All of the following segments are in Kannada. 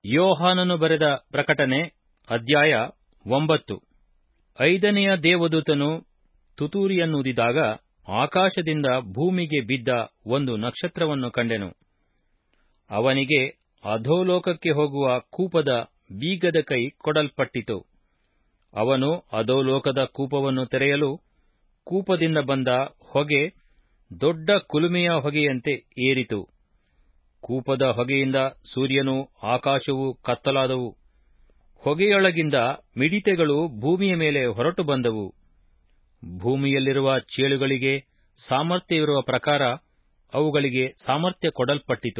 ಯೋಹಾನನು ಬರೆದ ಪ್ರಕಟಣೆ ಅಧ್ಯಾಯ ಒಂಬತ್ತು ಐದನೆಯ ದೇವದೂತನು ತುತೂರಿಯನ್ನೂದಿದಾಗ ಆಕಾಶದಿಂದ ಭೂಮಿಗೆ ಬಿದ್ದ ಒಂದು ನಕ್ಷತ್ರವನ್ನು ಕಂಡೆನು ಅವನಿಗೆ ಅಧೋಲೋಕಕ್ಕೆ ಹೋಗುವ ಕೂಪದ ಬೀಗದ ಕೈ ಕೊಡಲ್ಪಟ್ಟಿತು ಅವನು ಅಧೋಲೋಕದ ಕೂಪವನ್ನು ತೆರೆಯಲು ಕೂಪದಿಂದ ಬಂದ ಹೊಗೆ ದೊಡ್ಡ ಕುಲುಮೆಯ ಹೊಗೆಯಂತೆ ಏರಿತು ಕೂಪದ ಹೊಗೆಯಿಂದ ಸೂರ್ಯನೂ ಆಕಾಶವೂ ಕತ್ತಲಾದವು ಹೊಗೆಯೊಳಗಿಂದ ಮಿಡಿತೆಗಳು ಭೂಮಿಯ ಮೇಲೆ ಹೊರಟು ಬಂದವು ಭೂಮಿಯಲ್ಲಿರುವ ಚೇಳುಗಳಿಗೆ ಸಾಮರ್ಥ್ಯವಿರುವ ಪ್ರಕಾರ ಅವುಗಳಿಗೆ ಸಾಮರ್ಥ್ಯ ಕೊಡಲ್ಪಟ್ಟಿತು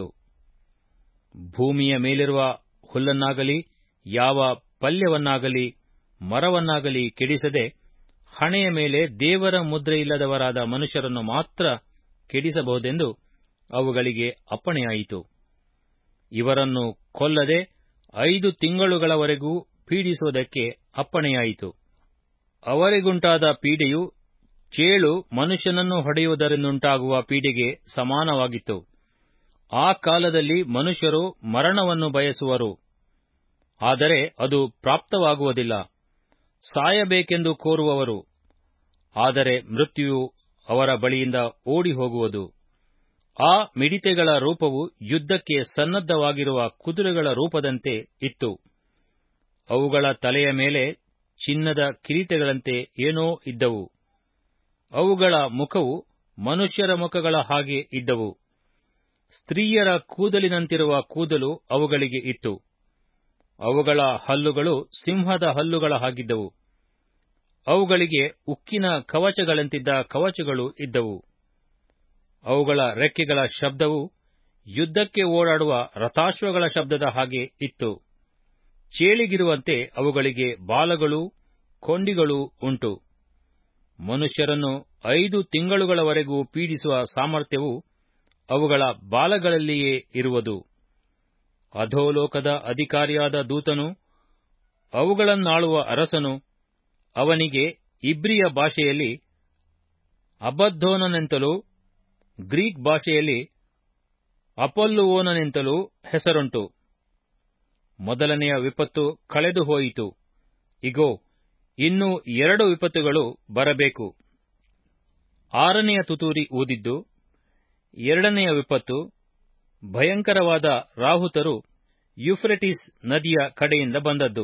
ಭೂಮಿಯ ಮೇಲಿರುವ ಹುಲ್ಲನ್ನಾಗಲಿ ಯಾವ ಪಲ್ಯವನ್ನಾಗಲಿ ಮರವನ್ನಾಗಲಿ ಕೆಡಿಸದೆ ಹಣೆಯ ಮೇಲೆ ದೇವರ ಮುದ್ರೆಯಿಲ್ಲದವರಾದ ಮನುಷ್ಯರನ್ನು ಮಾತ್ರ ಕೆಡಿಸಬಹುದೆಂದು ಅವುಗಳಿಗೆ ಅಪ್ಪಣೆಯಾಯಿತು ಇವರನ್ನು ಕೊಲ್ಲದೆ ಐದು ತಿಂಗಳುಗಳವರೆಗೂ ಪೀಡಿಸುವುದಕ್ಕೆ ಅಪ್ಪಣೆಯಾಯಿತು ಅವರಿಗುಂಟಾದ ಪೀಡೆಯು ಚೇಳು ಮನುಷ್ಯನನ್ನು ಹೊಡೆಯುವುದರಿಂದುಂಟಾಗುವ ಪೀಡೆಗೆ ಸಮಾನವಾಗಿತ್ತು ಆ ಕಾಲದಲ್ಲಿ ಮನುಷ್ಯರು ಮರಣವನ್ನು ಬಯಸುವರು ಆದರೆ ಅದು ಪ್ರಾಪ್ತವಾಗುವುದಿಲ್ಲ ಸಾಯಬೇಕೆಂದು ಕೋರುವವರು ಆದರೆ ಮೃತ್ಯುವು ಅವರ ಬಳಿಯಿಂದ ಓಡಿ ಹೋಗುವುದು ಆ ಮಿಡಿತೆಗಳ ರೂಪವು ಯುದ್ಧಕ್ಕೆ ಸನ್ನದ್ಧವಾಗಿರುವ ಕುದುರೆಗಳ ರೂಪದಂತೆ ಇತ್ತು ಅವುಗಳ ತಲೆಯ ಮೇಲೆ ಚಿನ್ನದ ಕಿರೀಟಗಳಂತೆ ಏನೋ ಇದ್ದವು ಅವುಗಳ ಮುಖವು ಮನುಷ್ಯರ ಮುಖಗಳ ಹಾಗೆ ಇದ್ದವು ಸ್ತ್ರೀಯರ ಕೂದಲಿನಂತಿರುವ ಕೂದಲು ಅವುಗಳಿಗೆ ಇತ್ತು ಅವುಗಳ ಹಲ್ಲುಗಳು ಸಿಂಹದ ಹಲ್ಲುಗಳ ಹಾಗಿದ್ದವು ಅವುಗಳಿಗೆ ಉಕ್ಕಿನ ಕವಚಗಳಂತಿದ್ದ ಕವಚಗಳು ಇದ್ದವು ಅವುಗಳ ರೆಕ್ಕೆಗಳ ಶಬ್ದವು ಯುದ್ಧಕ್ಕೆ ಓಡಾಡುವ ರಥಾಶ್ವಗಳ ಶಬ್ದದ ಹಾಗೆ ಇತ್ತು ಚೇಳಿಗಿರುವಂತೆ ಅವುಗಳಿಗೆ ಬಾಲಗಳೂ ಕೊಂಡಿಗಳೂ ಉಂಟು ಮನುಷ್ಯರನ್ನು ಐದು ತಿಂಗಳುಗಳವರೆಗೂ ಪೀಡಿಸುವ ಸಾಮರ್ಥ್ಯವು ಅವುಗಳ ಬಾಲಗಳಲ್ಲಿಯೇ ಇರುವುದು ಅಧೋಲೋಕದ ಅಧಿಕಾರಿಯಾದ ದೂತನು ಅವುಗಳನ್ನಾಳುವ ಅರಸನು ಅವನಿಗೆ ಇಬ್ರಿಯ ಭಾಷೆಯಲ್ಲಿ ಅಬದ್ದೋನನೆಂತಲೂ ಗ್ರೀಕ್ ಭಾಷೆಯಲ್ಲಿ ಅಪೊಲ್ಲುವೋನನೆಂತಲೂ ಹೆಸರುಂಟು ಮೊದಲನೆಯ ವಿಪತ್ತು ಕಳೆದು ಹೋಯಿತು ಇಗೋ ಇನ್ನೂ ಎರಡು ವಿಪತ್ತುಗಳು ಬರಬೇಕು ಆರನೆಯ ತುತೂರಿ ಊದಿದ್ದು ಎರಡನೆಯ ವಿಪತ್ತು ಭಯಂಕರವಾದ ರಾಹುತರು ಯುಫ್ರೆಟಿಸ್ ನದಿಯ ಕಡೆಯಿಂದ ಬಂದದ್ದು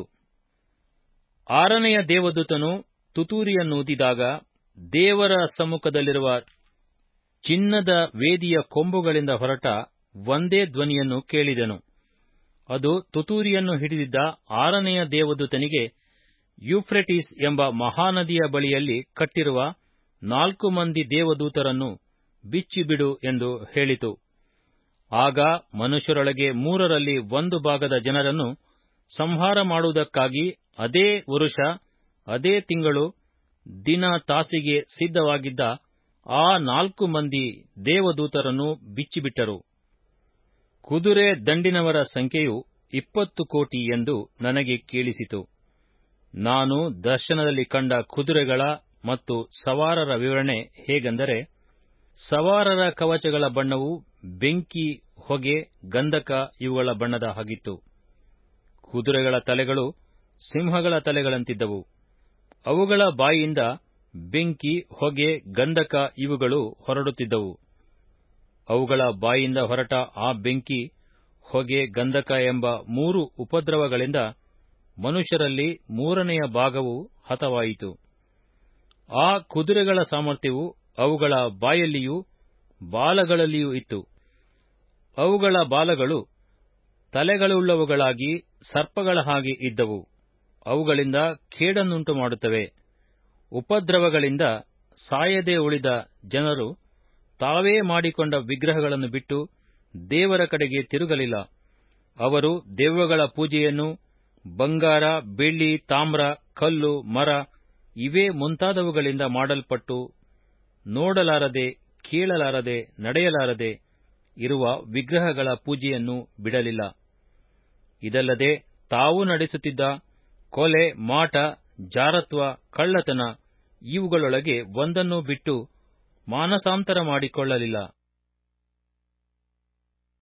ಆರನೆಯ ದೇವದೂತನು ತುತೂರಿಯನ್ನೂದಿದಾಗ ದೇವರ ಸಮ್ಮುಖದಲ್ಲಿರುವ ಚಿನ್ನದ ವೇದಿಯ ಕೊಂಬುಗಳಿಂದ ಹೊರಟ ಒಂದೇ ಧ್ವನಿಯನ್ನು ಕೇಳಿದೆನು ಅದು ತುತೂರಿಯನ್ನು ಹಿಡಿದಿದ್ದ ಆರನೆಯ ದೇವದೂತನಿಗೆ ಯೂಫ್ರೆಟಿಸ್ ಎಂಬ ಮಹಾನದಿಯ ಬಳಿಯಲ್ಲಿ ಕಟ್ಟಿರುವ ನಾಲ್ಕು ಮಂದಿ ದೇವದೂತರನ್ನು ಬಿಚ್ಚಿಬಿಡು ಎಂದು ಹೇಳಿತು ಆಗ ಮನುಷ್ಯರೊಳಗೆ ಮೂರರಲ್ಲಿ ಒಂದು ಭಾಗದ ಜನರನ್ನು ಸಂಹಾರ ಮಾಡುವುದಕ್ಕಾಗಿ ಅದೇ ವರುಷ ಅದೇ ತಿಂಗಳು ದಿನ ತಾಸಿಗೆ ಸಿದ್ಧವಾಗಿದ್ದ ಆ ನಾಲ್ಕು ಮಂದಿ ದೇವದೂತರನ್ನು ಬಿಚ್ಚಿಬಿಟ್ಟರು ಕುದುರೆ ದಂಡಿನವರ ಸಂಖ್ಯೆಯು ಇಪ್ಪತ್ತು ಕೋಟಿ ಎಂದು ನನಗೆ ಕೇಳಿಸಿತು ನಾನು ದರ್ಶನದಲ್ಲಿ ಕಂಡ ಕುದುರೆಗಳ ಮತ್ತು ಸವಾರರ ವಿವರಣೆ ಹೇಗೆಂದರೆ ಸವಾರರ ಕವಚಗಳ ಬಣ್ಣವು ಬೆಂಕಿ ಹೊಗೆ ಗಂಧಕ ಇವುಗಳ ಬಣ್ಣದ ಹಾಗಿತ್ತು ಕುದುರೆಗಳ ತಲೆಗಳು ಸಿಂಹಗಳ ತಲೆಗಳಂತಿದ್ದವು ಅವುಗಳ ಬಾಯಿಯಿಂದ ಬೆಂಕಿ ಹೊಗೆ ಗಂಧಕ ಇವುಗಳು ಹೊರಡುತ್ತಿದ್ದವು ಅವುಗಳ ಬಾಯಿಂದ ಹೊರಟ ಆ ಬೆಂಕಿ ಹೊಗೆ ಗಂಧಕ ಎಂಬ ಮೂರು ಉಪದ್ರವಗಳಿಂದ ಮನುಷ್ಯರಲ್ಲಿ ಮೂರನೆಯ ಭಾಗವು ಹತವಾಯಿತು ಆ ಕುದುರೆಗಳ ಸಾಮರ್ಥ್ಯವು ಅವುಗಳ ಬಾಯಲ್ಲಿಯೂ ಬಾಲಗಳಲ್ಲಿಯೂ ಇತ್ತು ಅವುಗಳ ಬಾಲಗಳು ತಲೆಗಳುಳ್ಳವುಗಳಾಗಿ ಸರ್ಪಗಳ ಹಾಗೆ ಇದ್ದವು ಅವುಗಳಿಂದ ಕೇಡನ್ನುಂಟು ಮಾಡುತ್ತವೆ ಉಪದ್ರವಗಳಿಂದ ಸಾಯದೆ ಉಳಿದ ಜನರು ತಾವೇ ಮಾಡಿಕೊಂಡ ವಿಗ್ರಹಗಳನ್ನು ಬಿಟ್ಟು ದೇವರ ಕಡೆಗೆ ತಿರುಗಲಿಲ್ಲ ಅವರು ದೆವ್ವಗಳ ಪೂಜೆಯನ್ನು ಬಂಗಾರ ಬೆಳ್ಳಿ ತಾಮ್ರ ಕಲ್ಲು ಮರ ಇವೇ ಮುಂತಾದವುಗಳಿಂದ ಮಾಡಲ್ಪಟ್ಟು ನೋಡಲಾರದೆ ಕೇಳಲಾರದೆ ನಡೆಯಲಾರದೆ ಇರುವ ವಿಗ್ರಹಗಳ ಪೂಜೆಯನ್ನು ಬಿಡಲಿಲ್ಲ ಇದಲ್ಲದೆ ತಾವು ನಡೆಸುತ್ತಿದ್ದ ಕೊಲೆ ಮಾಟ ಜಾರತ್ವ ಕಳ್ಳತನ ಇವುಗಳೊಳಗೆ ಒಂದನ್ನೂ ಬಿಟ್ಟು ಮಾನಸಾಂತರ ಮಾಡಿಕೊಳ್ಳಲಿಲ್ಲ